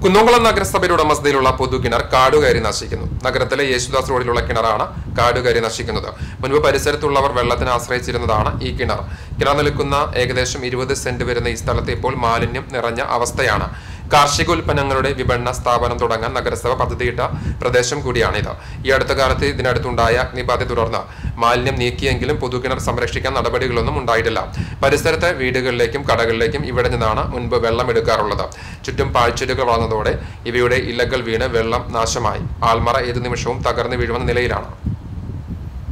കുന്നംകുളം നഗരസഭയുടെ ഉടമസ്ഥതയിലുള്ള പൊതുകിണർ കാടുകയറി നശിക്കുന്നു നഗരത്തിലെ യേശുദാസ് റോഡിലുള്ള കിണറാണ് കാടുകയറി നശിക്കുന്നത് മുൻപ് പരിസരത്തുള്ളവർ വെള്ളത്തിന് ആശ്രയിച്ചിരുന്നതാണ് ഈ കിണർ കിണർ നിൽക്കുന്ന ഏകദേശം ഇരുപത് സെന്റ് വരുന്ന ഈ സ്ഥലത്ത് ഇപ്പോൾ മാലിന്യം നിറഞ്ഞ അവസ്ഥയാണ് കാർഷിക ഉൽപ്പന്നങ്ങളുടെ വിപണന സ്ഥാപനം തുടങ്ങാൻ നഗരസഭ പദ്ധതിയിട്ട പ്രദേശം കൂടിയാണിത് ഈ അടുത്ത കാലത്ത് ഇതിനടുത്തുണ്ടായ അഗ്നിബാധയെ തുടർന്ന് മാലിന്യം നീക്കിയെങ്കിലും പൊതുകിണർ സംരക്ഷിക്കാൻ നടപടികളൊന്നും ഉണ്ടായിട്ടില്ല പരിസരത്തെ വീടുകളിലേക്കും കടകളിലേക്കും ഇവിടെ നിന്നാണ് മുൻപ് വെള്ളം എടുക്കാറുള്ളത് ചുറ്റും പാഴ്ചെടികൾ വളർന്നതോടെ ഇവയുടെ ഇലകൾ വീണ് വെള്ളം നാശമായി ആൽമറ ഏതു നിമിഷവും തകർന്നു വീഴുമെന്ന നിലയിലാണ്